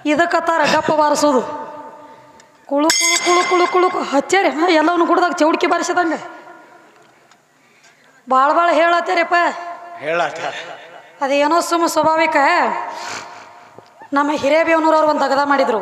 ಇದಕ್ಕತ್ತಾರ ಗಪ್ಪ ಬಾರಿಸೋದು ಕುಳು ಕುಳು ಕುಳು ಕುಳು ಕುಳು ಕು- ಹಚ್ಚಾರಿ ಹಾ ಎಲ್ಲವನ್ನೂ ಕುಡ್ದಾಗ ಚೌಡ್ಕಿ ಬಾರಿಸಿದಂಗೆ ಭಾಳ ಭಾಳ ಹೇಳತ್ತೀರಪ್ಪ ಹೇಳತ್ತಾರ ಅದೇನೋ ಸುಮ್ಮ ಸ್ವಾಭಾವಿಕ ನಮ್ಮ ಹಿರೇಬೇವನೂರವ್ರು ಒಂದು ದಗದ ಮಾಡಿದ್ರು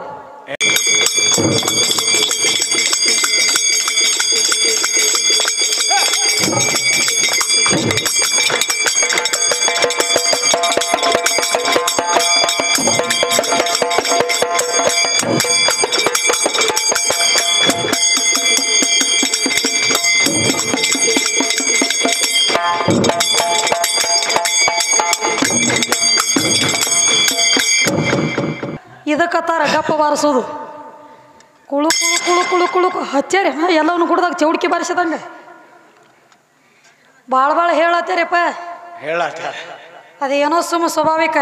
ಇದಕ್ಕತ್ತಾರ ಗಪ್ಪ ಬಾರಿಸೋದು ಕುಳು ಕುಳು ಕುಳು ಕುಳು ಕುಳು ಕು- ಹಚ್ಚಾರಿ ಹಾ ಎಲ್ಲವನ್ನೂ ಕುಡ್ದಾಗ ಚೌಡ್ಕಿ ಬಾರಿಸಿದಂಗೆ ಭಾಳ ಭಾಳ ಹೇಳತ್ತೀರಪ್ಪ ಹೇಳತ್ತಾರ ಅದೇನೋ ಸುಮ್ಮ ಸ್ವಾಭಾವಿಕ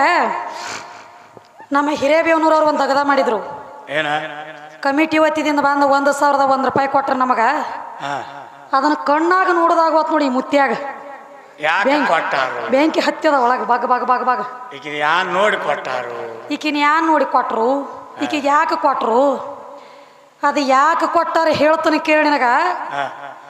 ನಮ್ಮ ಹಿರೇಬೇವನೂರವ್ರು ಒಂದು ದಗದ ಮಾಡಿದ್ರು ಏನ ಕಮಿಟಿ ವತಿದಿಂದ ಬಂದು ಒಂದು ಸಾವಿರದ ಒಂದು ರೂಪಾಯಿ ಕೊಟ್ರೆ ನಮಗೆ ಹಾ ಅದನ್ನು ಕಣ್ಣಾಗ ನೋಡಿದಾಗ ಹೊತ್ತು ನೋಡಿ ಈ ಮುತ್ಯಾಗ ಯಾಕೆ ಬೆಂಕಿ ಕೊಟ್ಟಾರು ಬೆಂಕಿ ಹತ್ಯದ ಒಳಗೆ ಬಗ್ ಬಗ್ ಬಗ್ ಬಗ್ ಈಗ ಯಾನ್ ನೋಡಿ ಕೊಟ್ಟಾರು ಈಕಿನ ಯಾನ್ ನೋಡಿ ಕೊಟ್ರು ಈಕಿಗೆ ಯಾಕೆ ಕೊಟ್ರು ಅದು ಯಾಕೆ ಕೊಟ್ಟಾರ ಹೇಳ್ತಾನೆ ಕೇಳಿ ನಿನಗ ಹಾ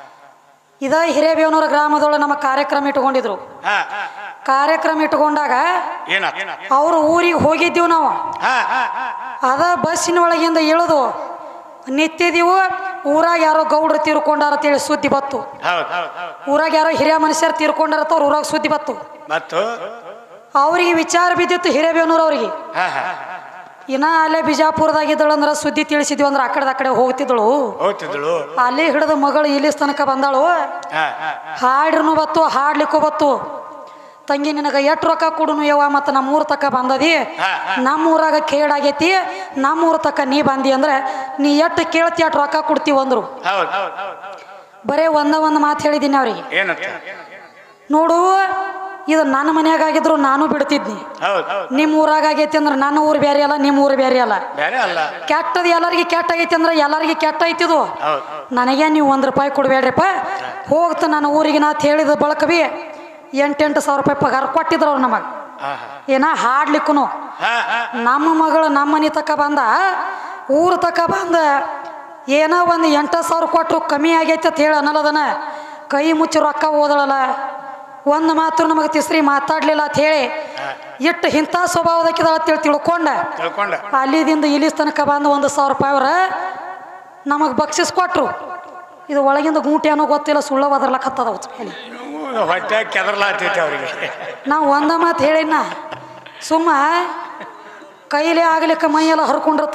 ಇದ ಹಿರೇಬೇವನೂರ ಗ್ರಾಮದೊಳಗೆ ನಮ್ಮ ಕಾರ್ಯಕ್ರಮ ಇಟ್ಕೊಂಡಿದ್ರು ಹಾ ಕಾರ್ಯಕ್ರಮ ಇಟ್ಕೊಂಡಾಗ ಏನಾತ ಅವ್ರ ಊರಿಗೆ ಹೋಗಿದ್ದೀವಿ ನಾವು ಹಾ ಅದ ಬಸ್ಸಿನ ಒಳಗಿಂದ ಇಳಿದು ನಿಂತಿದ್ದೀವು ಊರಾಗ ಯಾರೋ ಗೌಡ್ರು ತೀರ್ಕೊಂಡಾರ ಅಂತೇಳಿ ಸುದ್ದಿ ಬತ್ತು ಹೌದು ಊರಾಗ ಯಾರೋ ಹಿರಿಯ ಮನುಷ್ಯರು ತೀರ್ಕೊಂಡಾರ ಅವ್ರ ಊರಾಗ ಸುದ್ದಿ ಬತ್ತು ಮತ್ತು ಅವ್ರಿಗೆ ವಿಚಾರ ಬಿದ್ದಿತ್ತು ಹಿರೇಬೇವನೂರು ಅವ್ರಿಗೆ ಹಾ ಹಾ ಇನ್ನ ಅಲ್ಲೇ ಬಿಜಾಪುರದಾಗಿದ್ದಳು ಅಂದ್ರೆ ಸುದ್ದಿ ತಿಳಿಸಿದ್ವಿ ಅಂದ್ರೆ ಆ ಕಡೆ ಆ ಕಡೆ ಹೋಗ್ತಿದ್ದಳು ಹೋಗ್ತಿದ್ಳು ಅಲ್ಲಿ ಹಿಡಿದ ಮಗಳು ಇಲ್ಲಿ ತನಕ ಬಂದಾಳು ಹಾ ಹಾಡ್ರೂ ಬತ್ತು ಹಾಡ್ಲಿಕ್ಕೂ ಬತ್ತು ತಂಗಿ ನಿನಗೆ ಎಷ್ಟು ರೊಕ್ಕ ಕೊಡುನು ಯವ್ವ ಮತ್ತು ನಮ್ಮ ಊರ್ ತಕ್ಕ ಬಂದದಿ ನಮ್ಮ ಊರಾಗ ಕೇಡಾಗೈತಿ ನಮ್ಮ ಊರ್ ತಕ್ಕ ನೀ ಬಂದಿ ಅಂದ್ರೆ ನೀ ಎಷ್ಟು ಕೇಳ್ತಿ ಅಷ್ಟು ರೊಕ್ಕ ಕೊಡ್ತೀವಿ ಅಂದ್ರು ಹೌದು ಬರೇ ಒಂದ ಒಂದು ಮಾತು ಹೇಳಿದ್ದೀನಿ ಅವ್ರಿಗೆ ಏನಂತ ನೋಡು ಇದು ನನ್ನ ಮನ್ಯಾಗ ಆಗಿದ್ರು ನಾನು ಬಿಡ್ತಿದ್ನಿ ಹೌದು ನಿಮ್ಮ ಊರಾಗ ಆಗೈತಿ ಅಂದ್ರೆ ನನ್ನ ಊರು ಬೇರೆ ಅಲ್ಲ ನಿಮ್ಮ ಊರು ಬೇರೆ ಅಲ್ಲ ಬೇರೆ ಅಲ್ಲ ಕೆಟ್ಟದು ಎಲ್ಲರಿಗೆ ಕೆಟ್ಟ ಆಗೈತಿ ಅಂದ್ರೆ ಎಲ್ಲರಿಗೆ ಕೆಟ್ಟ ಐತಿದು ಹೌದು ನನಗೆ ನೀವು ಒಂದು ರೂಪಾಯಿ ಕೊಡಬೇಡ್ರಿಪ್ಪ ಹೋಗ್ತ ನನ್ನ ಊರಿಗೆ ನಾತ್ ಹೇಳಿದ ಬಳಕ ಬಿ ಎಂಟೆಂಟು ಸಾವಿರ ರೂಪಾಯಿ ಪಗಾರ ಕೊಟ್ಟಿದ್ರು ಅವ್ರು ನಮಗೆ ಹಾ ಹಾ ಏನ ಹಾಡ್ಲಿಕ್ಕೂ ಹಾ ಹಾ ನಮ್ಮ ಮಗಳು ನಮ್ಮ ಮನೆ ತಕ ಬಂದ ಊರು ತಕ ಬಂದ ಏನೋ ಒಂದು ಎಂಟು ಸಾವಿರ ಕೊಟ್ಟರು ಕಮ್ಮಿ ಆಗೈತೆ ಅಂತ ಹೇಳಿ ಅನ್ನಲ್ಲದನ ಕೈ ಮುಚ್ಚಿ ರೊಕ್ಕ ಓದಳಲ್ಲ ಒಂದು ಮಾತು ನಮಗೆ ತಿಸ್ರಿ ಮಾತಾಡ್ಲಿಲ್ಲ ಅಂತ ಹೇಳಿ ಇಟ್ಟು ಇಂಥ ಸ್ವಭಾವದಕ್ಕಿದಾಳ ಅಂತೇಳಿ ತಿಳ್ಕೊಂಡ ತಿಳ್ಕೊಂಡ ಅಲ್ಲಿದಿಂದ ಇಲ್ಲಿ ತನಕ ಬಂದು ಒಂದು ಸಾವಿರ ರೂಪಾಯಿ ಅವ್ರ ನಮಗೆ ಬಕ್ಷಿಸ್ ಕೊಟ್ರು ಇದು ಒಳಗಿಂದ ಗೂಟಿ ಅನ್ನೋ ಗೊತ್ತಿಲ್ಲ ಸುಳ್ಳ ಒದರ್ಲಕ್ಕತ್ತದ ಮೇಲೆ ಹೊಟ್ಟೆ ಕೆದರ್ಲಾತೈತಿ ಅವರಿಗೆ ನಾವು ಒಂದ ಮಾತು ಹೇಳಿನ ಸುಮ್ಮ ಕೈಲೇ ಆಗ್ಲಿಕ್ಕೆ ಮೈಯೆಲ್ಲ ಹರ್ಕೊಂಡಿರತ್ತ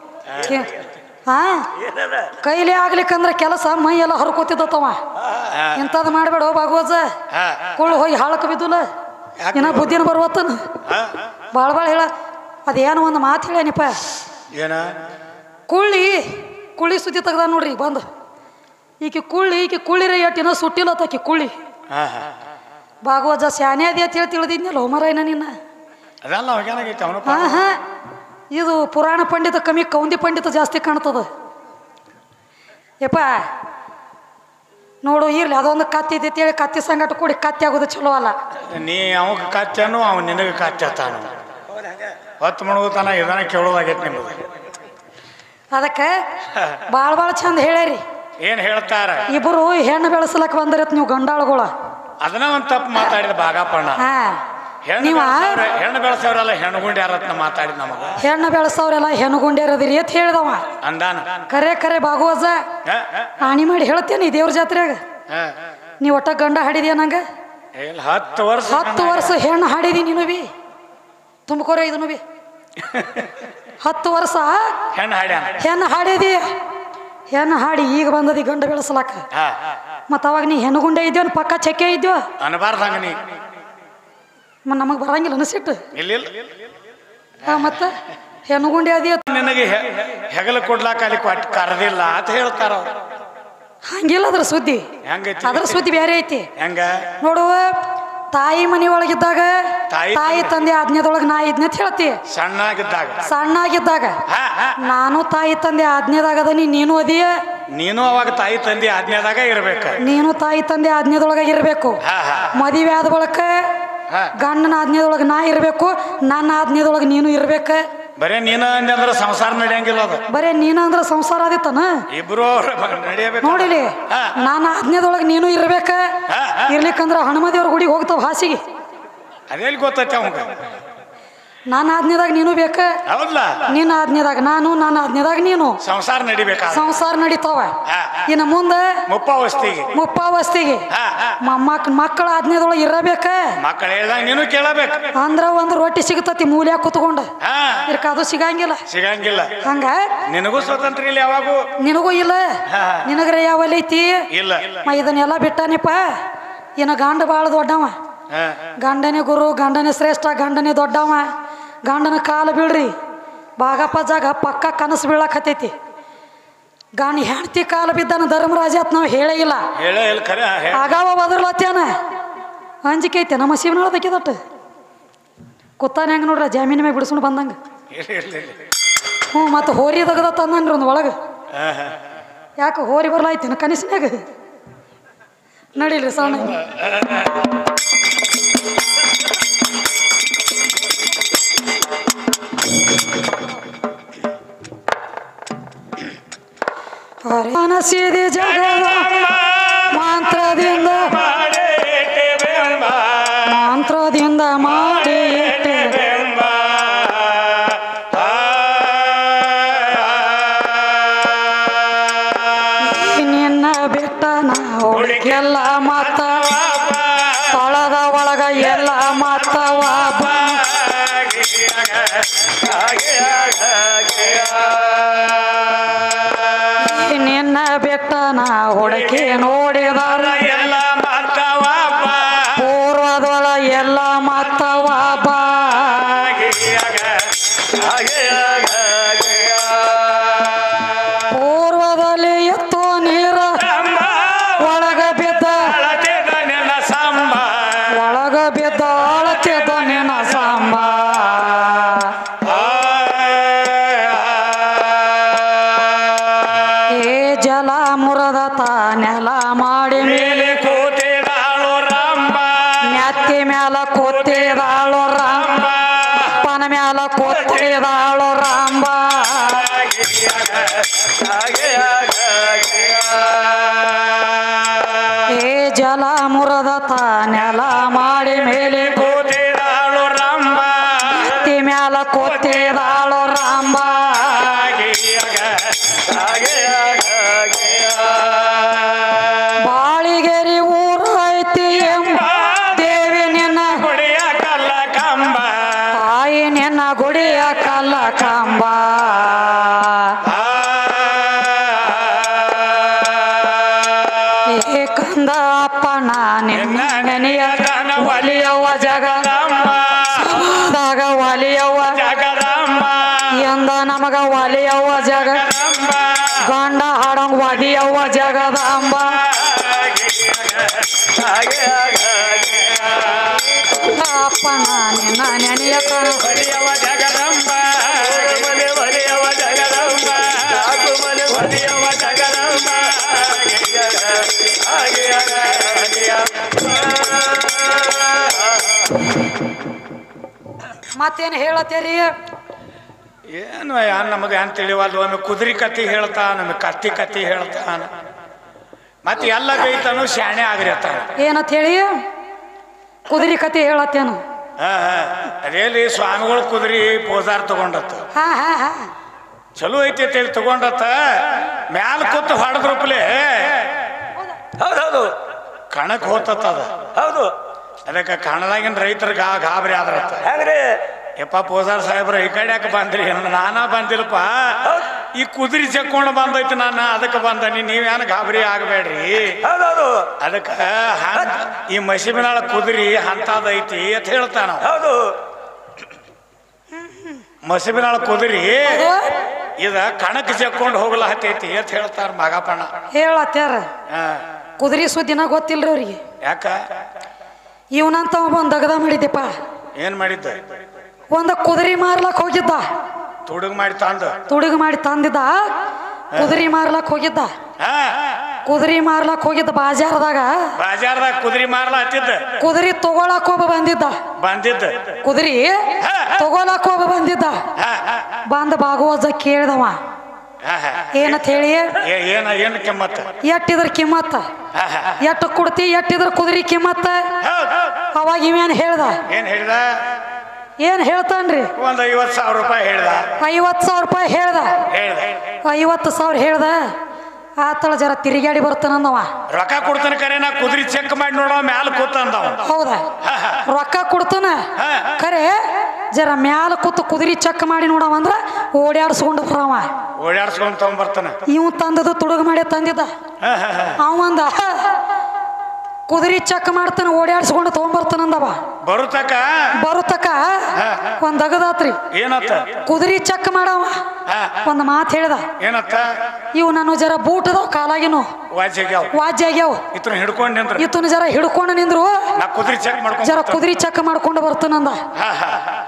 ಹಾ ಕೈಲೇ ಆಗ್ಲಿಕ್ಕಂದ್ರೆ ಕೆಲಸ ಮೈಯೆಲ್ಲ ಹರ್ಕೋತಿದ್ದತ್ತವ ಇಂಥದ್ದು ಮಾಡಬೇಡ ಭಾಗವತ ಹಾ ಕುಳ್ಳು ಹೋಗಿ ಹಾಳಕ್ಕೆ ಬಿದ್ದುಲ್ಲ ಇನ್ನ ಬುದ್ಧಿನ ಬರ್ವತ್ತನ ಹಾ ಭಾಳ ಭಾಳ ಹೇಳ ಅದೇನು ಒಂದು ಮಾತು ಹೇಳ್ಯಾನಿಪ್ಪ ಏನ ಕುಳ್ಳಿ ಕುಳ್ಳಿ ಸುದ್ದಿ ತೆಗ್ದ ನೋಡ್ರಿ ಬಂದು ಈಕೆ ಕುಳ್ಳಿ ಈಕೆ ಕುಳ್ಳಿರ ಎಟ್ಟಿನ ಸುಟ್ಟಿಲ್ಲತ್ತಾಕಿ ಕುಳ್ಳಿ ಹಾ ಹಾ ಭಾಗವತ ಶಾನೆ ಅದೇ ಅಂತ ಹೇಳಿ ತಿಳಿದಿದ್ನಲ್ಲ ಹೋಮರಾಯನ ನಿನ್ನ ಅದಲ್ಲ ಹೋಗ್ಯಾನಾಗೈತಿ ಅವನು ಹಾ ಹಾ ಇದು ಪುರಾಣ ಪಂಡಿತ ಕಮ್ಮಿ ಕೌಂದಿ ಪಂಡಿತ ಜಾಸ್ತಿ ಕಾಣ್ತದ ಯಪ್ಪ ನೋಡು ಇರ್ಲಿ ಅದೊಂದು ಕತ್ತಿ ಐತಿ ಅಂತೇಳಿ ಕತ್ತಿ ಸಂಗಟ ಕೂಡಿ ಕತ್ತಿ ಆಗೋದು ಚಲೋ ಅಲ್ಲ ನೀ ಅವಾಗ ಕಾಚಾನು ಅವ ನಿನಗೆ ಕಾಚಾತಾನು ಹೊತ್ತು ಮುಳುಗುತ್ತಾನ ಇದನ್ನ ಕೇಳೋದಾಗೈತಿ ನಿಮ್ಗೆ ಅದಕ್ಕೆ ಭಾಳ ಭಾಳ ಚಂದ ಹೇಳ್ಯಾರಿ ಏನ್ ಹೇಳ್ತಾರ ಇಬ್ಬರು ಹೆಣ್ಣು ಬೆಳೆಸಲಕ್ಕೆ ಬಂದಿರತ್ ನೀವು ಗಂಡಾಳುಗಳ ಅದನ್ನ ಒಂದ್ ತಪ್ಪು ಮಾತಾಡಿದ ಭಾಗಪ್ಪಣ್ಣ ಹಾ ಹೆಣ್ಣು ನೀವ ಬೆಳೆಸವ್ರ ಹೆಣ್ಣು ಬೆಳೆಸವ್ರೆಲ್ಲ ಹೆಣ್ಣುಗುಂಡಿ ಯಾರತ್ನ ಮಾತಾಡಿದ ನಮಗ ಹೆಣ್ಣು ಬೆಳೆಸವ್ರೆಲ್ಲ ಹೆಣ್ಣುಗುಂಡೇರದಿರಿ ಅಂತ ಹೇಳ್ದವ ಅಂದಾನ ಕರೆ ಕರೆ ಭಾಗವಜ ಹ? ಹ? ಆಣಿ ಮಾಡಿ ಹೇಳ್ತೇನೆ ದೇವ್ರ ಜಾತ್ರೆಯಾಗ ಹ? ನೀ ಒಟ್ಟ ಗಂಡ ಹಾಡಿದ್ಯಾ ನಂಗೆ ಇಲ್ಲ ಹತ್ತು ವರ್ಷ ಹತ್ತು ವರ್ಷ ಹೆಣ್ಣು ಹಾಡಿದಿ ನೀನು ಬಿ ತುಂಬ್ಕೋರೆ ಇದನ್ನು ಬಿ ಹತ್ತು ವರ್ಷ ಹೆಣ್ಣು ಹಾಡ್ಯಾನ ಹೆಣ್ಣು ಹಾಡಿದಿ ಹೆಣ್ಣು ಹಾಡಿ ಈಗ ಬಂದದಿ ಗಂಡ ಬೆಳೆಸಲಾಕ ಹಾ ಮತ್ತು ಅವಾಗ ನೀ ಹೆಣ್ಣುಗುಂಡೆ ಇದ್ದೇವ ಪಕ್ಕ ಚಕ್ಕೆ ಇದ್ಯೋ ಅನ್ಬಾರ್ದಂಗ ನೀ ನಮಗೆ ಬರಂಗಿಲ್ಲ ಅನಿಸಿಟ್ಟು ಇಲ್ಲ ಹಾಂ ಮತ್ತೆ ಹೆಣ್ಣುಗುಂಡೆ ಅದಿ ನಿನಗೆ ಹೆ- ಹೆಗಲು ಕೊಡ್ಲಾಕ ಅಲ್ಲಿ ಕೊಟ್ಟು ಕರೆದಿಲ್ಲ ಅಂತ ಹೇಳ್ತಾರ ಅವ್ರು ಹಂಗಿಲ್ಲ ಅದ್ರ ಸುದ್ದಿ ಹೆಂಗೈತಿ ಅದ್ರ ಸುದ್ದಿ ಬೇರೆ ಐತಿ ಹೆಂಗ ನೋಡುವ ತಾಯಿ ಮನೆ ಒಳಗಿದ್ದಾಗ ತಾಯಿ- ತಾಯಿ ತಂದೆ ಆಜ್ಞೆದೊಳಗೆ ನಾ ಇದ್ನೆ ಅಂತ ಹೇಳ್ತಿ ಸಣ್ಣಾಗಿದ್ದಾಗ ಸಣ್ಣಾಗಿದ್ದಾಗ ಹಾ, ಹಾ. ನಾನು ತಾಯಿ ತಂದೆ ಆಜ್ಞೆದಾಗದನಿ ನೀನು ಅದಿಯ ನೀನು ಅವಾಗ ತಾಯಿ ತಂದೆ ಆಜ್ಞೆದಾಗ ಇರ್ಬೇಕ ನೀನು ತಾಯಿ ತಂದೆ ಆಜ್ಞೆದೊಳಗೆ ಇರಬೇಕು ಹಾ ಹಾ ಮದುವೆ ಆದ ಬಳಿಕ ಹಾ. ಗಂಡನ ಆಜ್ಞೆದೊಳಗೆ ನಾ ಇರಬೇಕು ನನ್ನ ಆಜ್ಞೆದೊಳಗೆ ನೀನು ಇರ್ಬೇಕ ಬರೇ ನೀನ ಅಂದೆ ಅಂದ್ರೆ ಸಂಸಾರ ನಡೆಯಂಗಿಲ್ಲ ಅದು ಬರೇ ನೀನ ಅಂದ್ರೆ ಸಂಸಾರ ಆದಿತ್ತನ ಇಬ್ರು ನಡೆಯಬೇಕು ನೋಡಿಲಿ ಹಾ. ನಾನು ಆಜ್ಞೆದೊಳಗೆ ನೀನು ಇರ್ಬೇಕ ಹಾ, ಹಾ. ಇರ್ಲಿಕ್ಕಂದ್ರ ಹನುಮದೇವ್ರ ಗುಡಿಗೆ ಹೋಗ್ತಾವ ಹಾಸಿಗೆ ಅದೇಲಿ ಗೊತ್ತೈತೆ ಅವಂಗ ನಾನು ಆಜ್ಞೆದಾಗ ನೀನು ಬೇಕ ಹೌದಲ್ಲ ನಿನ್ನ ಆಜ್ಞೆದಾಗ ನಾನು ನನ್ನ ಆಜ್ಞೆದಾಗ ನೀನು ಸಂಸಾರ ನಡಿಬೇಕಾದ ಸಂಸಾರ ನಡೀತಾವ ಹಾ, ಹಾ. ಇನ್ನು ಮುಂದೆ ಮುಪ್ಪಾವಸ್ತಿಗೆ ಮುಪ್ಪಾವಸ್ತಿಗೆ ಹಾ, ಹಾ. ಮಕ್ ಮಕ್ಕಳ ಆಜ್ಞೆದೊಳಗೆ ಇರಬೇಕ ಮಕ್ಕಳು ಹೇಳ್ದಾಗ ನೀನು ಕೇಳಬೇಕು ಅಂದ್ರ ಒಂದು ರೊಟ್ಟಿ ಸಿಗತತಿ ಮೂಲ್ಯಾಗ ಕುತ್ಕೊಂಡು ಹಾ ಇದಕ್ಕೆ ಅದು ಸಿಗಂಗಿಲ್ಲ ಸಿಗಂಗಿಲ್ಲ ಹಂಗ ನಿನಗೂ ಸ್ವತಂತ್ರ ಇಲ್ಲ ಯಾವಾಗೂ ನಿನಗೂ ಇಲ್ಲ ಹಾ. ನಿನಗ್ರ ಯಾವಲ್ಲಿ ಐತಿ ಇಲ್ಲ ಮ ಇದನ್ನೆಲ್ಲ ಬಿಟ್ಟಾನಿಪ್ಪ ಇನ್ನು ಗಂಡ ಭಾಳ ದೊಡ್ಡವ ಹಾ. ಗಂಡನೇ ಗುರು ಗಂಡನೇ ಶ್ರೇಷ್ಠ ಗಂಡನೇ ದೊಡ್ಡವ ಗಂಡನ ಕಾಲು ಬೀಳ್ರಿ ಬಾಗಪ್ಪ ಜಾಗ ಪಕ್ಕ ಕನಸು ಬೀಳಕತ್ತೈತಿ ಗಂಡ ಹೆಂಡತಿ ಕಾಲು ಬಿದ್ದಾನ ಧರ್ಮರಾಜ ಅಂತ ನಾವು ಹೇಳೇ ಇಲ್ಲ ಹೇಳೇ ಇಲ್ಲ ಖರೆ ಹೇ- ಆಗಾವ ಬದರ್ಲತ್ಯಾನ ಅಂಜಿಕೆ ಐತೆ ನಮ್ಮ ಶಿವನಾಳ ಬೇಕಿದಟ್ಟು ಕುತ್ತಾನ ಹೆಂಗೆ ನೋಡ್ರ ಜಾಮೀನ್ ಮ್ಯಾಗ ಬಿಡಿಸ್ಕೊಂಡು ಬಂದಂಗೆ ಇರ್ಲಿ, ಇರ್ಲಿ, ಇರ್ಲಿ. ಹ್ಞೂ ಮತ್ತು ಹೋರಿ ತೆಗ್ದ ತಂದನ್ರಿ ಒಂದು ಒಳಗೆ ಹಾ, ಹಾ. ಯಾಕೆ ಹೋರಿ ಬರ್ಲಾಯ್ತೇನು ಕನಸಿನಾಗ ನಡೀಲ್ರಿ ಸಣ್ಣ ಮನಸ್ಸಿದೆ ಜಗದ ಮಂತ್ರದಿಂದ ಮಂತ್ರದಿಂದ ಮಾಡಿ ಇಟ್ಟೆ ನಿನ್ನ ಬಿಟ್ಟ ನಾ ಹುಡುಕೆಲ್ಲ ಮತ್ತ ತೊಳದ ಒಳಗ ಎಲ್ಲ ಮತ್ತವ ನಿನ್ನ ಬಿಟ್ಟ ನಾ ಹುಡುಕಿ ನೋಡಿದಾರ ಎಲ್ಲ ಮಾಡ್ತಾವಪ್ಪ ಪೂರ್ವದೊಳ ಎಲ್ಲ ಮತ್ತವ ಬಾ ಪೂರ್ವದಲ್ಲಿ ಎತ್ತು ನೀರ ಒಳಗ ಬಿದ್ದ ಒಳಗ ಬಿದ್ದ ಅಳತಿದ್ದ ನಿನ್ನ ಸಾಂಬ ಏ ಜಲ ಮುರದ ತಾನೆಲ ಮಾಡಿ ಮೇಲೆ ಕೂತಿದಾಳು ರಂಬ ನೆತ್ತಿ ಮ್ಯಾಲ ಕೂತಿದಾಳು ರಾಮ ಪನ ಮ್ಯಾಲ ಕೂತಿದಾಳು ರಾಂಬ ಏ ಜಲ ಮುರದ ತಾನೆಲ ಮಾಡಿ ಮೇಲೆ ಕೂತಿದಾಳು ರಂಬ ನೆತ್ತಿ ಮ್ಯಾಲ ಕೂತಿದಾಳು ರಾಂಬ ಬಾಳಿಗೆರಿ ಊರು ಐತಿ ಎಂಬ ದೇವಿ ನಿನ್ನ ಗುಡಿಯ ಕಲ್ಲ ಕಂಬ ತಾಯಿ ನಿನ್ನ ಗುಡಿಯ ಕಲ್ಲ ಕಂಬ ಏ ಕಂದ ಅಪ್ಪನ ನಿನ್ನ ನೆನೆಯ ಒಲಿಯವ್ವ ಜಗದಾಗ ಒಲಿಯವ್ವ ಜಗದಂಬ ಎಂದ ನಮಗ ಒಲಿಯವ್ವ ಜಗ ಗಂಡ ಹಾಡಂಗ್ ಒದಿಯವ್ವ ಜಗದಾಂಬ ಅಪ್ಪನ ನಿನ್ನ ನೆನೆಯ ಕಣ ಒಲಿಯವ ಜಗದಂಬ ಒಲಿಯವ ಜಗದಂಬ ಒಲಿಯವ ಜಗದಂಬ ಮತ್ತೇನು ಹೇಳತ್ತೀರಿ ಏನು ಯಾನ್ ನಮಗೆ ಏನ್ ತಿಳಿವಲ್ದು ಒಮ್ಮೆ ಕುದುರೆ ಕತ್ತಿ ಹೇಳ್ತಾ ನಮಗೆ ಕತ್ತಿ ಕತ್ತಿ ಹೇಳ್ತಾನ ಮತ್ತೆ ಎಲ್ಲ ಬೈತಾನು ಶಾಣೆ ಆಗಿರ್ತಾನ ಏನಂತ ಹೇಳಿ ಕುದುರೆ ಕತೆ ಹೇಳತ್ತೇನು ಅದೇಲಿ ಸ್ವಾಮಿಗಳು ಕುದುರೆ ಪೋಜಾರ್ ತಗೊಂಡತ್ತ ಹಾ ಹಾ ಹಾ ಚಲೋ ಐತಿ ಅಂತ ಹೇಳಿ ತಗೊಂಡತ್ತ ಮ್ಯಾಲ ಕೂತು ಹೊಡೆದ್ರಪ್ಲೆ ಹೌದೌದು ಕಣಕ್ ಹೋತತ್ತ ಅದ ಹೌದು ಅದಕ್ಕೆ ಕಣದಾಗಿನ ರೈತರ ಗಾ ಗಾಬರಿ ಆದ್ರತ್ತ ಹೆಂಗ್ರಿ ಯಪ್ಪ ಪೋಜಾರ್ ಸಾಹೇಬ್ರ ಈ ಕಡೆ ಯಾಕೆ ಬಂದ್ರಿ ನಾನಾ ಬಂದಿಲ್ಲಪ್ಪ ಈ ಕುದುರೆ ಚೆಕ್ಕೊಂಡು ಬಂದೈತಿ ನಾನು ಅದಕ್ಕೆ ಬಂದನಿ ನೀವೇನು ಗಾಬರಿ ಆಗಬೇಡ್ರಿ ಹೌದೌದು ಅದಕ್ಕೆ ಈ ಮಸೀಬಿನಾಳ ಕುದುರೆ ಅಂತದೈತಿ ಅಂತ ಹೇಳ್ತಾನ ಅವ. ಹೌದು ಮಸೀಬಿನಾಳ ಕುದುರೆ ಇದ ಕಣಕ್ ಚೆಕ್ಕೊಂಡು ಹೋಗ್ಲತ್ತೈತಿ ಅಂತ ಹೇಳ್ತಾರ ಮಗಪ್ಪಣ್ಣ ಹೇಳತ್ಯಾರ ಹಾ. ಕುದುರೆ ಸುದ್ದಿನ ಗೊತ್ತಿಲ್ರಿ ಅವ್ರಿಗೆ ಯಾಕ ಇವನಂತ ಒಂದು ದಗದ ಮಾಡಿದ್ದೆಪ್ಪ ಏನ್ ಮಾಡಿದ್ದ ಒಂದು ಕುದುರೆ ಮಾರ್ಲಕ್ ಹೋಗಿದ್ದ ತುಡುಗ್ ಮಾಡಿ ತಂದು ತುಡುಗು ಮಾಡಿ ತಂದಿದ್ದ ಕುದುರೆ ಮಾರ್ಲಕ್ ಹೋಗಿದ್ದ ಹಾ ಕುದುರೆ ಮಾರ್ಲಕ್ ಹೋಗಿದ್ದ ಬಾಜಾರದಾಗ ಬಾಜಾರ್ದಾಗ ಕುದುರೆ ಮಾರ್ಲ ಹತ್ತಿದ್ದ ಕುದುರೆ ತಗೊಳಕ್ ಒಬ್ಬ ಬಂದಿದ್ದ ಬಂದಿದ್ದ ಕುದುರೆ ತಗೊಳಕ್ ಒಬ್ಬ ಬಂದಿದ್ದ ಹಾ, ಹಾ, ಬಂದ ಭಾಗವತ ಕೇಳಿದವ ಹಾ, ಹಾ. ಏನಂತ ಹೇಳಿ ಏ- ಏನ ಏನ್ ಕೆಮ್ಮತ್ತ ಎಟ್ಟಿದ್ರ ಕಿಮ್ಮತ್ತ ಹಾ, ಹಾ. ಎಟ್ಟು ಕುಡ್ತಿ ಎಟ್ಟಿದ್ರ ಕುದುರೆ ಕಿಮ್ಮತ್ತ ಹೌದ್, ಹೌದ್. ಅವಾಗ ಇವೇನ್ ಹೇಳ್ದ ಏನ್ ಹೇಳಿದ ಏನ್ ಹೇಳ್ತಾನ್ರಿ ಒಂದ್ ಐವತ್ ಸಾವಿರ ರೂಪಾಯಿ ಹೇಳ್ದ ಐವತ್ತು ಸಾವಿರ ರೂಪಾಯಿ ಹೇಳ್ದ ಹೇಳ್ದ ಐವತ್ತು ಸಾವಿರ ಹೇಳ್ದ ಆತಳ ಜರ ತಿರುಗಾಡಿ ಬರ್ತಾನಂದವ ರೊಕ್ಕ ಕೊಡ್ತಾನೆ ಕರೆ ನಾ ಕುದುರೆ ಚೆಕ್ ಮಾಡಿ ನೋಡೋ ಮ್ಯಾಲ ಕೂತ ಅಂದವ ಹೌದಾ ರೊಕ್ಕ ಕೊಡ್ತಾನ ಖರೆ ಜರ ಮ್ಯಾಲ ಕೂತು ಕುದುರೆ ಚೆಕ್ ಮಾಡಿ ನೋಡವ ಅಂದ್ರ ಓಡಾಡ್ಸ್ಕೊಂಡು ಬರವ ಓಡಾಡ್ಸ್ಕೊಂಡ್ ತಗೊಂಬರ್ತಾನ ಇವ್ ತಂದದು ತುಡುಗು ಮಾಡಿ ತಂದಿದ್ದ ಹಾ, ಹಾ, ಹಾ. ಅವಂದ ಕುದುರೆ ಚೆಕ್ ಮಾಡ್ತಾನ ಓಡಾಡ್ಸ್ಕೊಂಡು ತೊಗೊಂಬರ್ತಾನಂದವ ಬರುತ್ತಕ ಬರುತ್ತಕ ಒಂದ್ ಅಗದಾತ್ರಿ ಏನತ್ತ ಕುದುರೆ ಚೆಕ್ ಮಾಡವ ಹಾ, ಒಂದ್ ಮಾತು ಹೇಳ್ದ ಏನತ್ತ ಇವು ನಾನು ಜರ ಬೂಟ್ ಅದಾವ ಕಾಲಾಗಿನು ವಾಜ್ಯಾಗ್ಯಾವ ವಾಜ್ಯ ಆಗ್ಯಾವ ಇತ್ರ ಹಿಡ್ಕೊಂಡ್ ನಿಂದ್ರ ಇತ್ತನ ಜರ ಹಿಡ್ಕೊಂಡು ನಿಂದ್ರು ನಾ ಕುದುರೆ ಚೆಕ್ ಮಾಡ್ಕೊಂಡ್ ಜರ ಕುದುರೆ ಚೆಕ್ ಮಾಡ್ಕೊಂಡು ಬರ್ತಾನಂದ ಹಾ, ಹಾ.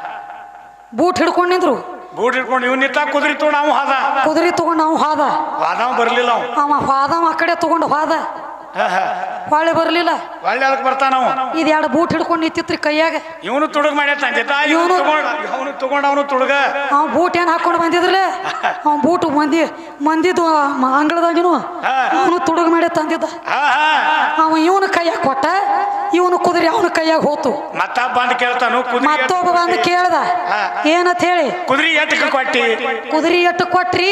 ಬೂಟ್ ಹಿಡ್ಕೊಂಡು ನಿಂದ್ರು ಬೂಟ್ ಹಿಡ್ಕೊಂಡು ಇವ್ ನಿಂತ ಕುದುರೆ ತಗೊಂಡು ಅವ ಹಾದ ಕುದುರೆ ತಗೊಂಡು ಅವ್ ಹಾದ ವಾದವ ಬರ್ಲಿಲ್ಲ ಅವ ಅವ ಹಾದವ ಆ ಕಡೆ ತಗೊಂಡು ಹಾದ ಹಾ, ಹಾ. ಹೊಳ್ಳಿ ಬರ್ಲಿಲ್ಲ ಒಳ್ಳೆ ಅದಕ್ಕೆ ಬರ್ತಾನ ಅವ ಇದು ಎರಡು ಬೂಟ್ ಹಿಡ್ಕೊಂಡು ನಿಂತಿತ್ರಿ ಕೈಯಾಗ ಇವನು ತುಡುಗ್ ಮಾಡ್ಯ ತಂದಿದ್ದ ಇವನು ತಗೊಂಡ ಅವನು ತಗೊಂಡ ಅವನು ತುಡುಗ ಅವ್ ಬೂಟ್ ಏನ್ ಹಾಕೊಂಡು ಬಂದಿದ್ರಲ್ಲ ಅವ್ ಬೂಟ್ ಮಂದಿ ಮಂದಿದು ಅಂಗಳದಾಗಿನು ಅವನು ತುಡುಗ್ ಮಾಡಿ ತಂದಿದ್ದ ಹಾ ಹಾ ಅವ ಇವನ ಕೈಯಾಗ ಕೊಟ್ಟ ಇವನು ಕುದುರೆ ಅವನ ಕೈಯಾಗ ಹೋತು ಮತ್ತ ಬಂದ್ ಕೇಳ್ತಾನು ಕುದುರೆ ಮತ್ತೊಬ್ಬ ಬಂದು ಕೇಳ್ದ ಏನಂತ ಹೇಳಿ ಕುದುರೆ ಎಟ್ಟಕ್ಕೆ ಕೊಟ್ಟಿ ಕುದುರೆ ಎಟ್ಟು ಕೊಟ್ರಿ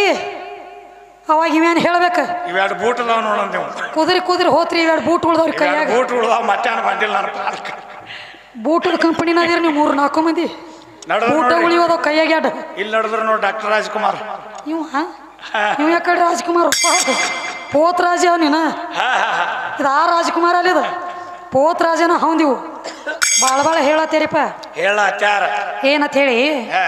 ಅವಾಗ ಇವೇನು ಹೇಳ್ಬೇಕ ಇವೆರಡು ಬೂಟ್ ಅದಾವ ನೋಡಂತ ಕುದುರೆ ಕುದುರೆ ಹೋತ್ರಿ ಇವೆರಡು ಬೂಟ್ ಉಳ್ದವ್ರಿ ಕೈಯಾಗ ಬೂಟ್ ಉಳ್ದಾವ ಮಧ್ಯಾಹ್ನ ಬಂದಿಲ್ಲ ನನ್ನ ಪಾಲಕ ಬೂಟದ ಕಂಪನಿನ ಅದೀರಿ ನೀವು ಮೂರು ನಾಲ್ಕು ಮಂದಿ ನಡೆದ ಬೂಟ ನೋಡಿ ಉಳಿಯೋದವ್ ಕೈಯಾಗ ಎರಡು ಇಲ್ಲಿ ನಡೆದ್ರು ನೋಡಿ ಡಾಕ್ಟರ್ ರಾಜ್ಕುಮಾರ್ ಇವ ಇವ ಯಾಕಡೆ ರಾಜ್ಕುಮಾರ್ ಪೋತ್ ರಾಜ ಅವ ನೀನ ಹಾ ಹಾ ಹಾ ಇದು ಆ ರಾಜ್ಕುಮಾರ್ ಅಲ್ಲಿದ ಪೋತ್ ರಾಜನ ಹೌದಿವು ಭಾಳ ಭಾಳ ಹೇಳತ್ತೀರಿಪ್ಪ ಹೇಳ ಅತ್ಯಾರ ಏನಂತ ಹೇಳಿ ಹಾ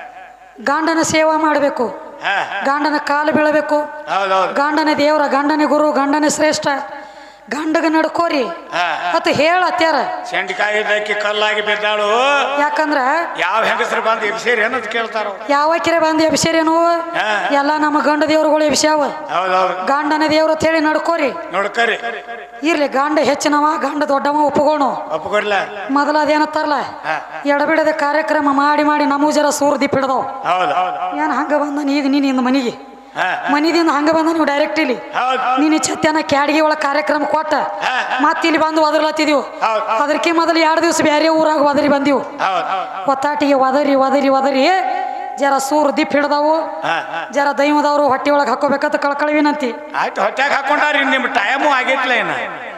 ಗಂಡನ ಸೇವಾ ಮಾಡಬೇಕು ಹಾ ಗಂಡನ ಕಾಲು ಬೀಳಬೇಕು ಹೌದೌದು ಗಂಡನ ದೇವರ ಗಂಡನ ಗುರು ಗಂಡನ ಶ್ರೇಷ್ಠ ಗಂಡಗ ನಡ್ಕೋರಿ ಹಾ ಅಂತ ಹೇಳತ್ಯಾರ ಸೆಂಡಿಕಾಯಿ ಇದ್ದಕ್ಕೆ ಕಲ್ಲಾಗಿ ಬಿದ್ದಾಳು ಯಾಕಂದ್ರ ಯಾವ ಹೆಂಗಸರು ಬಂದು ಎಬ್ಸೇರಿ ಅನ್ನೋದು ಕೇಳ್ತಾರ ಅವ್ರು. ಯಾವ ಕಿರೆ ಬಂದು ಎಬ್ಸಿರೇನು ಹಾ. ಎಲ್ಲ ನಮ್ಮ ಗಂಡ ದೇವ್ರುಗಳು ಎಬ್ಸ್ಯಾವ ಹೌದೌದು ಗಂಡನ ದೇವ್ರ ಅಂತ ಹೇಳಿ ನಡ್ಕೋರಿ ನೋಡ್ಕರಿ ಇರ್ಲಿ ಗಂಡ ಹೆಚ್ಚಿನವ ಗಂಡ ದೊಡ್ಡವ ಒಪ್ಪಗೋಣ ಒಪ್ಕೊಡ್ಲ ಮೊದಲ ಅದೇನತ್ತಾರಲ್ಲ ಹಾ. ಎಡಬಿಡದ ಕಾರ್ಯಕ್ರಮ ಮಾಡಿ ಮಾಡಿ ನಮಗೂ ಜರ ಸೂರ್ ದಿಪ್ಪ ಹಿಡ್ದವ್ ಹೌದು ಏನ್ ಹಂಗ ಬಂದಾನ ಈಗ ನೀನು ಇಂದ ಮನಿಗೆ ಹಾ ಮನಿದಿಂದ ಹಂಗ ಬಂದ ನೀವು ಡೈರೆಕ್ಟ್ ಇಲ್ಲಿ ಹೌದು ನೀನು ಛತ್ಯಾನ ಕ್ಯಾಡ್ಗಿ ಒಳಗೆ ಕಾರ್ಯಕ್ರಮ ಕೊಟ್ಟ ಹಾ. ಮತ್ತೆ ಇಲ್ಲಿ ಬಂದು ಒದರ್ಲತ್ತಿದೀವು ಹೌದು, ಹೌದು. ಅದಕ್ಕೆ ಮೊದಲು ಎರಡು ದಿವಸ ಬೇರೆ ಊರಾಗ ಒದರಿ ಬಂದೀವು ಹೌದು ಒತ್ತಾಟಿಗೆ ಒದರಿ ಒದರಿ ಒದರಿ ಜರ ಸೂರ್ ದಿಪ್ ಹಿಡ್ದಾವು ಹಾ ಹಾ ಜರ ದೈವದವರು ಹೊಟ್ಟೆ ಒಳಗೆ ಹಾಕೋಬೇಕಂತ ಕಳ್ಕಳಿ ವಿನಂತಿ ಆಯ್ತು ಹೊಟ್ಯಾಗ ಹಾಕೊಂಡಾರಿ ನಿಮ್ಮ ಟೈಮು ಆಗೈತ್ಲ ಏನ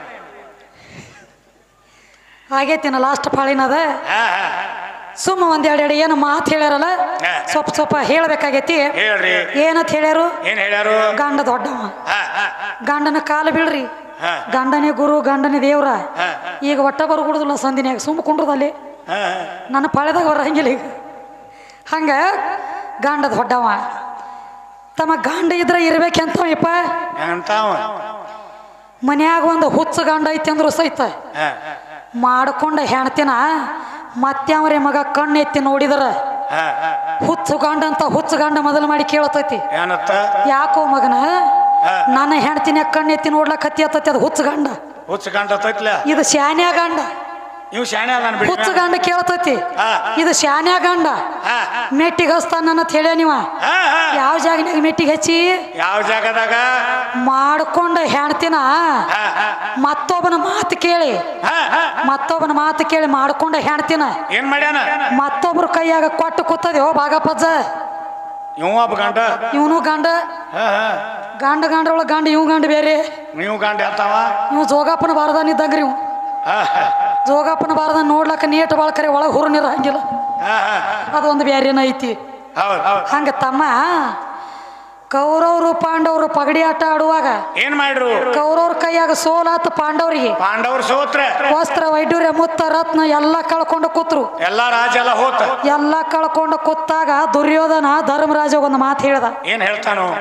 ಆಗೈತಿನ ಲಾಸ್ಟ್ ಪಾಳಿನದ ಹಾ ಹಾ ಸುಮ್ಮ ಒಂದ್ ಎರಡು ಏನು ಮಾತು ಹೇಳ್ಯಾರಲ್ಲ ಹಾ. ಸ್ವಲ್ಪ ಸ್ವಲ್ಪ ಹೇಳ್ಬೇಕಾಗೈತಿ ಹೇಳ್ರಿ ಏನಂತ ಹೇಳ್ಯಾರು ಏನ್ ಹೇಳ್ಯಾರು ಗಂಡ ದೊಡ್ಡವ ಹಾ ಹಾ ಗಂಡನ ಕಾಲು ಬೀಳ್ರಿ ಹಾ. ಗಂಡನೇ ಗುರು ಗಂಡನೇ ದೇವ್ರ ಹಾ. ಈಗ ಒಟ್ಟ ಬರ್ಗುಡುದಿಲ್ಲ ಸಂದಿನ್ಯಾಗ ಸುಮ್ಮ ಕುಂಡ್ರದಲ್ಲಿ ಹಾ ನನ್ನ ಪಳೆದಾಗ ಬರಂಗಿಲ್ಲ ಈಗ ಹಂಗ ಗಂಡ ದೊಡ್ಡವ ತಮ್ಮ ಗಂಡ ಇದ್ರ ಇರ್ಬೇಕಂತವಪ್ಪ ಹೆಂಗಂತಾವ ಮನ್ಯಾಗ ಒಂದು ಹುಚ್ಚ ಗಂಡ ಐತಿ ಅಂದ್ರು ಸಹಿತ ಹಾ ಮಾಡ್ಕೊಂಡ ಹೆಣ್ತಿನ ಮತ್ಯಾವ್ರೆ ಮಗ ಕಣ್ಣು ಎತ್ತಿ ನೋಡಿದ್ರ ಹಾ ಹಾ ಹುಚ್ಚು ಗಂಡ ಅಂತ ಹುಚ್ಚು ಗಂಡ ಮೊದಲು ಮಾಡಿ ಕೇಳತೈತಿ ಏನತ್ತ ಯಾಕೋ ಮಗನ ಹಾ. ನನ್ನ ಹೆಣ್ತಿನ ಕಣ್ಣು ಎತ್ತಿ ನೋಡ್ಲಕ್ ಹತ್ತಿ ಹತ್ತತಿ ಅದು ಹುಚ್ಚು ಗಂಡ ಹುಚ್ಚ ಗಂಟತ್ತೈತ್ಲ ಇದು ಶಾನ್ಯ ಗಂಡ ನೀವು ಶಾಣೆ ಅದಾನ ಬಿಡಿ ಹುಚ್ಚು ಗಂಡ ಕೇಳ್ತೈತಿ ಹಾ. ಇದು ಶಾನ್ಯ ಗಂಡ ಹಾ ಮೆಟ್ಟಿಗೆ ಹಚ್ತಾನ ನನ್ನ ಹೇಳ್ಯ ನೀವ ಹಾ ಹಾ ಯಾವ ಜಾಗನಾಗ ಮೆಟ್ಟಿಗೆ ಹಚ್ಚಿ ಯಾವ ಜಾಗದಾಗ ಮಾಡ್ಕೊಂಡ ಹೆಣ್ತಿನ ಹಾ ಹಾ ಮತ್ತೊಬ್ಬನ ಮಾತು ಕೇಳಿ ಹಾ ಹಾ ಮತ್ತೊಬ್ಬನ ಮಾತು ಕೇಳಿ ಮಾಡ್ಕೊಂಡ ಹೆಣ್ತಿನ ಏನ್ ಮಾಡ್ಯಾನ ಮತ್ತೊಬ್ರ ಕೈಯಾಗ ಕೊಟ್ಟು ಕೂತದೆ ಓ ಭಾಗಪ್ಪಜ್ಜ ಇವ ಒಬ್ಬ ಗಂಡ ಇವನು ಗಂಡ ಹಾ ಹಾ ಗಂಡ ಗಂಡ್ರೊಳಗೆ ಗಂಡ ಇವ್ ಗಂಡ ಬೇರೆ ನೀವು ಗಂಡ ಹೇಳ್ತಾವ ಇವ್ ಜೋಗಪ್ಪನ ಬಾರದಾನ ಇದ್ದಂಗ್ರಿ ಇವ್ ಹಾ ಹಾ ಜೋಗಪ್ಪನ ಬಾರದಾನ ನೋಡ್ಲಕ್ಕ ನೀಟ್ ಬಾಳ್ಕರೆ ಒಳಗೆ ಹುರುನಿರ ಹಂಗಿಲ್ಲ ಹಾ ಹಾ ಅದೊಂದು ಬೇರೆನ ಐತಿ ಹೌದು ಹೌದು ಹಂಗ ತಮ್ಮ ಕೌರವರು ಪಾಂಡವರು ಪಗಡಿ ಆಟ ಆಡುವಾಗ ಏನ್ ಮಾಡ್ರು ಕೌರವ್ರ ಕೈಯಾಗ ಸೋಲಾತ ಪಾಂಡವರಿಗೆ ಪಾಂಡವ್ರ ಸೋತ್ರ ವಸ್ತ್ರ ವೈಡೂರ್ಯ ಮುತ್ತ ರತ್ನ ಎಲ್ಲ ಕಳ್ಕೊಂಡು ಕೂತ್ರು ಎಲ್ಲಾ ರಾಜ ಎಲ್ಲ ಹೋತ ಎಲ್ಲ ಕಳ್ಕೊಂಡು ಕೂತಾಗ ದುರ್ಯೋಧನ ಧರ್ಮರಾಜ ಒಂದು ಮಾತು ಹೇಳ್ದ ಏನ್ ಹೇಳ್ತಾನು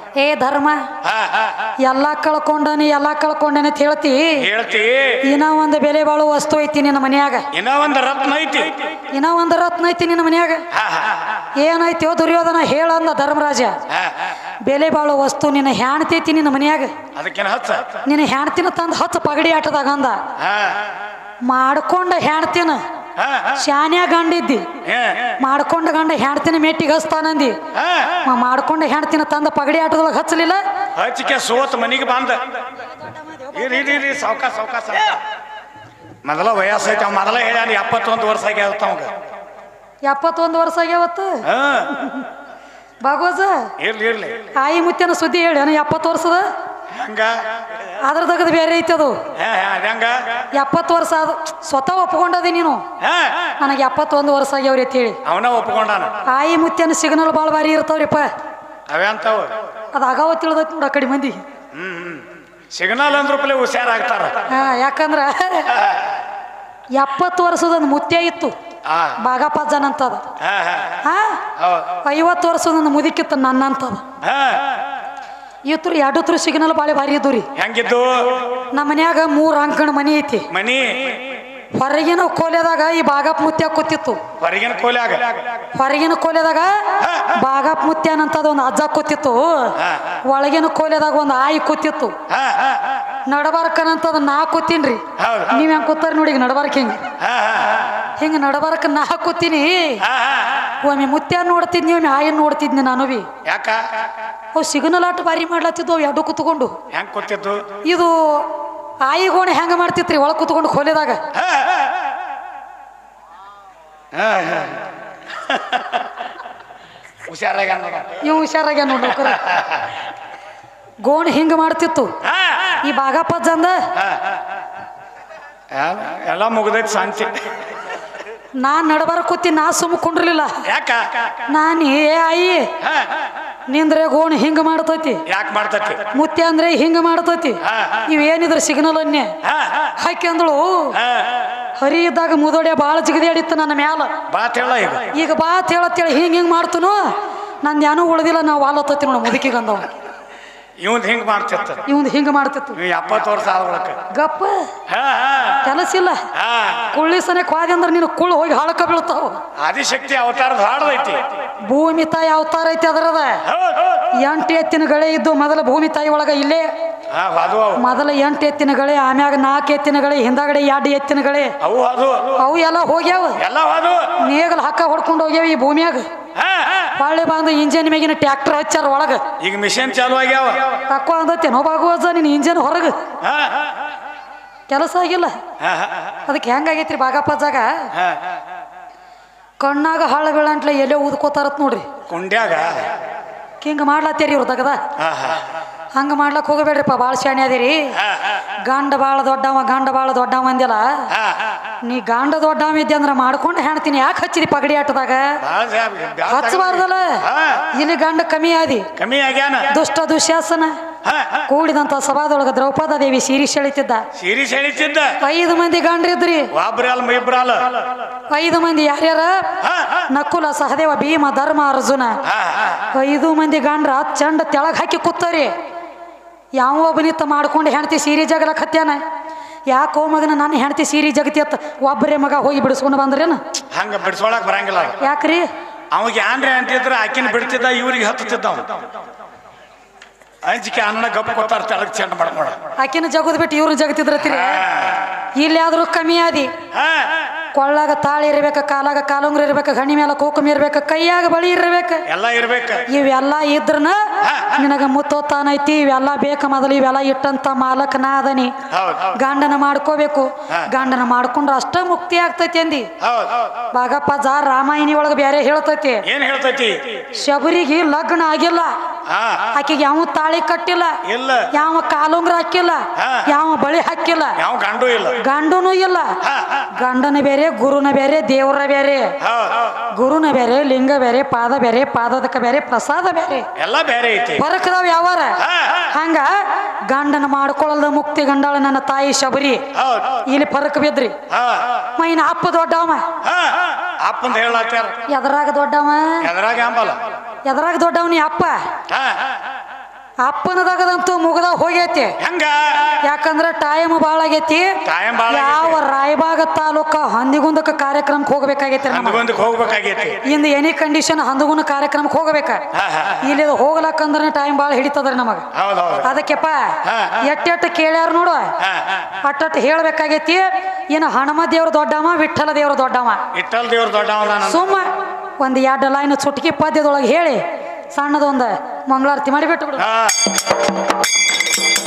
ಏ ಧರ್ಮ ಹಾ ಹಾ ಎಲ್ಲ ಕಳ್ಕೊಂಡನಿ ಎಲ್ಲ ಕಳ್ಕೊಂಡನಿ ಅಂತ ಹೇಳ್ತಿ ಹೇಳ್ತಿ ಇನ್ನ ಒಂದು ಬೆಲೆ ಬಾಳೋ ವಸ್ತು ಐತಿ ನಿನ್ನ ಮನ್ಯಾಗ ಇನ್ನ ಒಂದು ರತ್ನ ಐತಿ ಇನ್ನ ಒಂದು ರತ್ನ ಐತಿ ನಿನ್ನ ಮನ್ಯಾಗ ಹಾ ಹಾ ಏನೈತಿ ದುರ್ಯೋಧನ ಹೇಳಂದ ಧರ್ಮರಾಜ ಹಾ ಹಾ ಬೆಲೆ ಬಾಳೋ ವಸ್ತು ನಿನ್ನ ಹೆಣ್ತೈತಿ ನಿನ್ನ ಮನ್ಯಾಗ ಅದಕ್ಕೇನು ಹಚ್ಚ ನಿನ್ನ ಹೆಣ್ತಿನ ತಂದು ಹತ್ತು ಪಗಡಿ ಆಟದಾಗ ಅಂದ ಹಾ ಮಾಡ್ಕೊಂಡ ಹೆಣ್ತಿನ ಹಾ ಹಾ ಶಾನ್ಯ ಗಂಡಿದ್ದಿ ಹಾ ಮಾಡ್ಕೊಂಡ ಗಂಡ ಹೆಣ್ತಿನ ಮೇಟಿಗೆ ಹಚ್ತಾನಂದಿ ಹಾ ಮ- ಮಾಡ್ಕೊಂಡ ಹೆಣ್ತಿನ ತಂದ ಪಗಡಿ ಆಟದೊಳಗೆ ಹಚ್ಚಲಿಲ್ಲ ಹಚ್ಚಿಕೆ ಸೋತ್ ಮನಿಗೆ ಬಂದ ಇರಿ ಇರಿ ಇರಿ ಸಾವ್ಕಾಸ ಸಾವ್ಕಾಸ ಮೊದಲ ವಯಸ್ಸೈತಿ ಅವ ಮೊದಲ ಹೇಳ್ಯಾನ ಎಪ್ಪತ್ತೊಂದು ವರ್ಷ ಆಗ್ಯಾವ ಅವಂಗ ಎಪ್ಪತ್ತೊಂದು ವರ್ಷ ಆಗ್ಯಾವತ್ತು ಹಾ ಭಾಗವತ ಇರ್ಲಿ ಇರ್ಲಿ ಆಯಿ ಮುತ್ಯನ ಸುದ್ದಿ ಹೇಳಿ ಎಪ್ಪತ್ತು ವರ್ಷದ ಹಂಗ ಅದ್ರ ತೆಗೆದು ಬೇರೆ ಐತಿ ಅದು ಹಾ ಹಾ ಅದಂಗ ಎಪ್ಪತ್ತು ವರ್ಷ ಆದ ಸ್ವತಃ ಒಪ್ಕೊಂಡದಿ ನೀನು ಹಾ ನನಗೆ ಎಪ್ಪತ್ತೊಂದು ವರ್ಷ ಆಗ್ಯಾವ್ರಿ ಅಂತೇಳಿ ಅವನ ಒಪ್ಕೊಂಡಾನ ಆಯಿ ಮುತ್ಯನ ಸಿಗ್ನಲ್ ಭಾಳ ಭಾರಿ ಇರ್ತಾವ್ರಿಪ್ಪ ಅವೇ ಅಂತಾವ ಅದು ಅಗಾವ ತಿಳಿದೈತಿ ನೋಡ ಆ ಕಡೆ ಮಂದಿ ಹ್ಮ್ ಹ್ಮ್ ಸಿಗ್ನಲ್ ಅಂದ್ರ ಪಲೆ ಹುಷಾರಾಗ್ತಾರ ಹಾ ಯಾಕಂದ್ರ ಎಪ್ಪತ್ತು ವರ್ಷದ ಒಂದು ಮುತ್ಯ ಇತ್ತು ಹಾ ಬಾಗಪ್ಪಜ್ಜನ ಅಂತದ ಹಾ ಹಾ ಹಾ ಹೌದ್ ಐವತ್ತು ವರ್ಷದ ಒಂದು ಮುದಿಕಿತ್ತು ನನ್ನ ಅಂತದ ಹಾ ಇತ್ತು ಎರಡು ತ್ರು ಸಿಗ್ನಲ್ ಭಾಳ ಭಾರಿ ಇದ್ದು ರೀ ಹೆಂಗಿದ್ದು ನಮ್ಮ ಮನ್ಯಾಗ ಮೂರು ಅಂಕಣ ಮನಿ ಐತಿ ಮನಿ ಹೊರಗಿನ ಕೋಲೆದಾಗ ಈ ಬಾಗಪ್ಪ ಮುತ್ಯ ಕೂತಿತ್ತು ಹೊರಗಿನ ಕೋಲ್ಯಾಗ ಹೊರಗಿನ ಕೋಲೆದಾಗ ಬಾಗಪ್ಪ ಮುತ್ಯನ ಅಂತದ ಒಂದು ಅಜ್ಜ ಕೂತಿತ್ತು ಒಳಗಿನ ಕೋಲೆದಾಗ ಒಂದು ಆಯಿ ಕೂತಿತ್ತು ಹಾ ಹಾ ನಡಬಾರ್ಕನಂತದ ನಾ ಕೂತೀನ್ರಿ ಹೌದು ನೀವ್ ಹೆಂಗ್ ಕೂತಾರ ನೋಡಿ ಈಗ ನಡಬಾರ್ಕ ಹಿಂಗ ಹಾ ಹಾ ಹಿಂಗ ನಡಬಾರ್ಕ ನಾ ಕೂತೀನಿ ಹಾ ಹಾ ಒಮ್ಮೆ ಮುತ್ಯ ನೋಡ್ತಿದ್ನಿ ಒಮ್ಮೆ ಆಯನ್ ನೋಡ್ತಿದ್ನಿ ನಾನು ಬಿ ಯಾಕ ಅವು ಸಿಗ್ನಲ್ ಆಟ ಬಾರಿ ಮಾಡ್ಲತ್ತಿದ್ವು ಅವು ಎರಡು ಕೂತ್ಕೊಂಡು ಹೆಂಗ್ ಕೂತಿದ್ದು ಇದು ಆಯಿ ಗೋಣಿ ಹೆಂಗ ಮಾಡ್ತಿತ್ರಿ ಒಳಗ್ ಕೂತ್ಕೊಂಡು ಕೋಲೆದಾಗ ಹಾ ಹಾ ಹಾ ಹುಷಾರಾಗ ಇವ್ ಹುಷಾರಾಗ್ಯ ನೋಡ್ರಿ ಗೋಣಿ ಹಿಂಗ ಮಾಡ್ತಿತ್ತು ಈ ಬಾಗಪ್ಪ ಅಂದ ಎಲ್ಲ ಮುಗ್ದೈತಿ ಶಾಂತಿ ನಾನ್ ನಡಬಾರ ಕೂತಿ ನಾ ಸುಮ್ಮ ಕುಂಡ್ರಲಿಲ್ಲ ಯಾಕ ನಾನು ಏ ಆಯಿ ಹಾ, ನಿಂದ್ರೆ ಗೋಣಿ ಹಿಂಗ ಮಾಡ್ತೈತಿ ಯಾಕ್ ಮಾಡ್ತತಿ ಮುತ್ಯ ಅಂದ್ರೆ ಹಿಂಗ ಮಾಡ್ತೈತಿ ಹಾ, ಹಾ. ಇವೇನಿದ್ರ ಸಿಗ್ನಲ್ ಅನ್ನೆ ಹಾ, ಹಾಕಿ ಅಂದಳು ಹಾ. ಹರಿ ಇದ್ದಾಗ ಮುದೋಡೆ ಬಾಳ ಜಿಗದಾಡಿತ್ತು ನನ್ನ ಮ್ಯಾಲ ಬಾತ್ ಹೇಳ ಈಗ ಈಗ ಬಾ ಹೇಳತ್ತೇಳಿ ಹಿಂಗ ಹಿಂಗ್ ಮಾಡ್ತನು ನಂದು ಏನೂ ಉಳ್ದಿಲ್ಲ ನಾವು ವಾಲತ್ತತಿ ನೋಡ ಮುದುಕಿಗೆ ಅಂದವ ಇವಂದ್ ಹಿಂಗ್ ಮಾಡ್ತಿತ್ತ ಇವಂದು ಹಿಂಗ ಮಾಡ್ತಿತ್ತು ನೀವು ಎಪ್ಪತ್ತು ವರ್ಷ ಆದ್ಕೊಳಕ ಗಪ್ಪ ಹಾ ಹಾ ಕೆಲಸ ಇಲ್ಲ ಹಾ ಕುಳ್ಳಿ ಸನೆ ಕ್ವಾದಿ ಅಂದ್ರೆ ನೀನು ಕುಳ್ಳು ಹೋಗಿ ಹಾಳಕ ಬೀಳ್ತಾವ ಆದಿಶಕ್ತಿ ಅವತಾರದ ಹಾಡದೈತಿ ಭೂಮಿ ತಾಯಿ ಅವತಾರ ಐತಿ ಅದರದ ಹೌದ್ ಎಂಟು ಎತ್ತಿನ ಗಳೆ ಇದ್ದು ಮೊದಲ ಭೂಮಿ ತಾಯಿ ಒಳಗ ಇಲ್ಲೇ ಹಾ ಅದು ಅವು ಮೊದಲ ಎಂಟು ಎತ್ತಿನ ಗಳೆ ಆಮ್ಯಾಗ ನಾಲ್ಕು ಎತ್ತಿನ ಗಳೆ ಹಿಂದಾಗಡೆ ಎರಡು ಎತ್ತಿನ ಗಳೆ ಅವು ಅದು ಅವು ಎಲ್ಲ ಹೋಗ್ಯಾವ ಎಲ್ಲ ಅದು ನೇಗಲ್ ಹಕ್ಕ ಹೊಡ್ಕೊಂಡು ಹೋಗ್ಯಾವ ಈ ಭೂಮಿಯಾಗ ಹಾ ಹೊಳ್ಳಿ ಬಂದು ಇಂಜನ್ ಮ್ಯಾಗಿನ ಟ್ಯಾಕ್ಟರ್ ಹಚ್ಚಾರ ಒಳಗ ಈಗ ಮಿಷನ್ ಚಾಲು ಆಗ್ಯಾವ ತಕ್ಕೋ ಅಂದೈತೆ ನೋ ಬಾಗುವಜ್ಜ ನಿನ್ನ ಇಂಜನ್ ಹೊರಗ ಹಾ ಕೆಲಸ ಆಗಿಲ್ಲ ಹಾ ಅದಕ್ಕೆ ಹೆಂಗಾಗೈತ್ರಿ ಬಾಗಪ್ಪಜ್ಜಾಗ ಹಾ ಕಣ್ಣಾಗ ಹಳ್ಳ ಬೀಳಂಟ್ಲೆ ಎಲ್ಲೇ ಊದ್ಕೋತಾರತ್ ನೋಡ್ರಿ ಕುಂಡ್ಯಾಗ ಹಿಂಗ ಮಾಡ್ಲತ್ತೀರಿ ಇವ್ರು ತಗದ ಹಾ ಹಾ ಹಂಗ ಮಾಡ್ಲಕ್ ಹೋಗಬೇಡ್ರಿಪ್ಪ ಭಾಳ ಶಾಣೆ ಅದಿರಿ ಹಾ ಹಾ ಗಂಡ ಭಾಳ ದೊಡ್ಡವ ಗಂಡ ಭಾಳ ದೊಡ್ಡವ ಅಂದಿಲ್ಲ ಹಾ ಹಾ ನೀ ಗಂಡ ದೊಡ್ಡವ ಇದ್ದೆ ಅಂದ್ರೆ ಮಾಡ್ಕೊಂಡು ಹೆಣ್ತೀನಿ ಯಾಕೆ ಹಚ್ಚಿದಿ ಪಗಡಿ ಆಟದಾಗ ಭಾಳ ಜಾ- ಬ್ಯಾಸ್ರ ಹಚ್ಚಬಾರ್ದಲ್ಲ ಹಾ. ಇಲ್ಲಿ ಗಂಡ ಕಮ್ಮಿ ಆದಿ ಕಮ್ಮಿ ಆಗ್ಯಾನ ದುಷ್ಟ ದುಶ್ಯಾಸನ ಹಾ ಹಾ ಕೂಡಿದಂತ ಸಭಾದೊಳಗ ದ್ರೌಪದ ದೇವಿ ಸೀರಿ ಸೆಳಿತಿದ್ದ ಸೀರಿ ಸೆಳಿತಿದ್ದ ಐದು ಮಂದಿ ಗಂಡ್ರಿದ್ರಿ ಒಬ್ರಲ್ ಇಬ್ರಲ್ ಐದು ಮಂದಿ ಯಾರ್ಯಾರ ಹಾ ಹಾ ನಕುಲ ಸಹದೇವ ಭೀಮ ಧರ್ಮ ಅರ್ಜುನ ಹಾ ಹಾ ಐದು ಮಂದಿ ಗಂಡ್ರ ಚಂಡ ತೆಳಗ್ ಹಾಕಿ ಕೂತಾರಿ ಯಾವ ಒಬ್ಬನಿತ್ತ ಮಾಡ್ಕೊಂಡು ಹೆಣ್ತಿ ಸೀರೆ ಜಗಲಕ್ ಹತ್ಯಾನ ಯಾಕೋ ಮಗನ ನನ್ನ ಹೆಣ್ತಿ ಸೀರೆ ಜಗತಿ ಅತ್ತ ಒಬ್ಬರೇ ಮಗ ಹೋಗಿ ಬಿಡಿಸ್ಕೊಂಡು ಬಂದ್ರೇನ ಹಂಗ ಬಿಡ್ಸೋಳಕ್ ಬರಂಗಿಲ್ಲ ಅದು. ಯಾಕ್ರಿ ಅವಾಗ ಏನ್ರಿ ಅಂತಿದ್ರ ಆಕಿನ ಬಿಡ್ತಿದ್ದ ಇವ್ರಿಗೆ ಹತ್ತುತ್ತಿದ್ದ ಅವ ಅಂಜಿಕೆ ಅನ್ನ ಗಪ್ ಕೊತ್ತಾರ ತೆಳಗ್ ಚೆಂಡ ಮಾಡ್ಕೊಡ ಆಕಿನ ಜಗದ್ ಬಿಟ್ಟು ಇವ್ರನ್ನ ಜಗತಿದ್ರತ್ರಿ ಇಲ್ಲಾದ್ರೂ ಕಮ್ಮಿ ಆದಿ ಹಾ ಕೊಳ್ಳಾಗ ತಾಳಿ ಇರ್ಬೇಕ ಕಾಲಾಗ ಕಾಲುಂಗ್ರ ಇರ್ಬೇಕ ಹಣಿ ಮೇಲೆ ಕುಕುಮ ಇರ್ಬೇಕ ಕೈಯಾಗ ಬಳಿ ಇರ್ಬೇಕ ಎಲ್ಲ ಇರ್ಬೇಕ ಇವೆಲ್ಲ ಇದ್ರನ ನಿನಗ ಮುತ್ತೋತಾನೈತಿ ಇವೆಲ್ಲ ಬೇಕ ಮೊದಲು ಇವೆಲ್ಲ ಇಟ್ಟಂತ ಮಾಲಕ್ ನಾ ಅದನಿ ಹೌದ್ ಗಂಡನ ಮಾಡ್ಕೋಬೇಕು ಗಂಡನ ಮಾಡ್ಕೊಂಡ್ರ ಅಷ್ಟ ಮುಕ್ತಿ ಆಗ್ತೈತಿ ಅಂದಿ ಹೌದ್ ಬಾಗಪ್ಪ ಜಾ ರಾಮಾಯಣಿ ಒಳಗ ಬೇರೆ ಹೇಳ್ತೈತಿ ಏನ್ ಹೇಳ್ತೈತಿ ಶಬರಿಗೆ ಲಗ್ನ ಆಗಿಲ್ಲ ಹಾ ಆಕೆಗೆ ಯಾವ ತಾಳಿ ಕಟ್ಟಿಲ್ಲ ಇಲ್ಲ ಯಾವ ಕಾಲುಂಗ್ರ ಹಾಕಿಲ್ಲ ಹಾ. ಯಾವ ಬಳಿ ಹಾಕಿಲ್ಲ ಯಾವ ಗಂಡು ಇಲ್ಲ ಗಂಡನೂ ಇಲ್ಲ ಹಾ ಹಾ ಗಂಡನ ಬೇರೆ ಗುರುನ ಬೇರೆ ದೇವ್ರ ಬೇರೆ ಹೌದ್ ಗುರುನ ಬೇರೆ ಲಿಂಗ ಬೇರೆ ಪಾದ ಬೇರೆ ಪಾದದಕ ಬೇರೆ ಪ್ರಸಾದ ಬೇರೆ ಎಲ್ಲ ಬೇರೆ ಐತಿ ಬರಕದಾವ್ ಯಾವಾರ ಹಾ ಹಾ ಹಂಗ ಗಂಡನ ಮಾಡ್ಕೊಳ್ಳಲ್ದ ಮುಕ್ತಿ ಗಂಡಾಳ ನನ್ನ ತಾಯಿ ಶಬರಿ ಹೌದ್ ಇಲ್ಲಿ ಫರಕ್ ಬಿದ್ರಿ ಹಾ ಮೈನ ಅಪ್ಪ ದೊಡ್ಡವ ಹಾ ಅಪ್ಪಂದ ಹೇಳತ್ತಾರ ಎದರಾಗ ದೊಡ್ಡವ ಎದ್ರಾಗ ಅಂಬಲ್ಲ ಎದರಾಗ ದೊಡ್ಡವ ನೀ ಅಪ್ಪ ಹಾ ಅಪ್ಪನದಾಗದಂತೂ ಮುಗ್ದ ಹೋಗೈತಿ ಹೆಂಗ ಯಾಕಂದ್ರೆ ಟೈಮ್ ಭಾಳ ಆಗೈತಿ Time ಭಾಳ ಆಗೈತಿ. ಯಾವ ರಾಯಬಾಗ ತಾಲೂಕ ಹಂದಿಗುಂದಕ್ಕೆ ಕಾರ್ಯಕ್ರಮಕ್ಕೆ ಹೋಗ್ಬೇಕಾಗೈತಿ ನಮಗೆ ಅಂದ್ಕೊಂದಕ್ಕೆ ಹೋಗ್ಬೇಕಾಗೈತಿ ಇಂದ ಎನಿ ಕಂಡೀಷನ್ ಹಂದಗುನ ಕಾರ್ಯಕ್ರಮಕ್ಕೆ ಹೋಗ್ಬೇಕ ಹಾ, ಹಾ. ಇಲ್ಲಿ ಹೋಗ್ಲಕ್ಕಂದ್ರೆ ಟೈಮ್ ಭಾಳ ಹಿಡಿತದ್ರಿ ನಮಗೆ ಹೌದೌದು ಅದಕ್ಕೆಪ್ಪ ಹಾ, ಹಾ. ಎಟ್ಟೆಟ್ಟು ಕೇಳ್ಯಾರ ನೋಡು ಹಾ, ಹಾ. ಅಟ್ಟಟ್ಟು ಹೇಳ್ಬೇಕಾಗೈತಿ ಇನ್ನು ಹನುಮ ದೇವ್ರ ದೊಡ್ಡವ ವಿಠಲ ದೇವ್ರ ದೊಡ್ಡವ ಇಟ್ಟಲ್ ದೇವ್ರ ದೊಡ್ಡವನ ಸುಮ್ಮ ಒಂದು ಎರಡು ಲೈನ್ ಚುಟ್ಕಿ ಪದ್ಯದೊಳಗೆ ಹೇಳಿ ಸಣ್ಣದೊಂದು ಮಂಗಳಾರತಿ ಮಾಡಿ ಬಿಟ್ಟು ಬಿಡು ಹಾ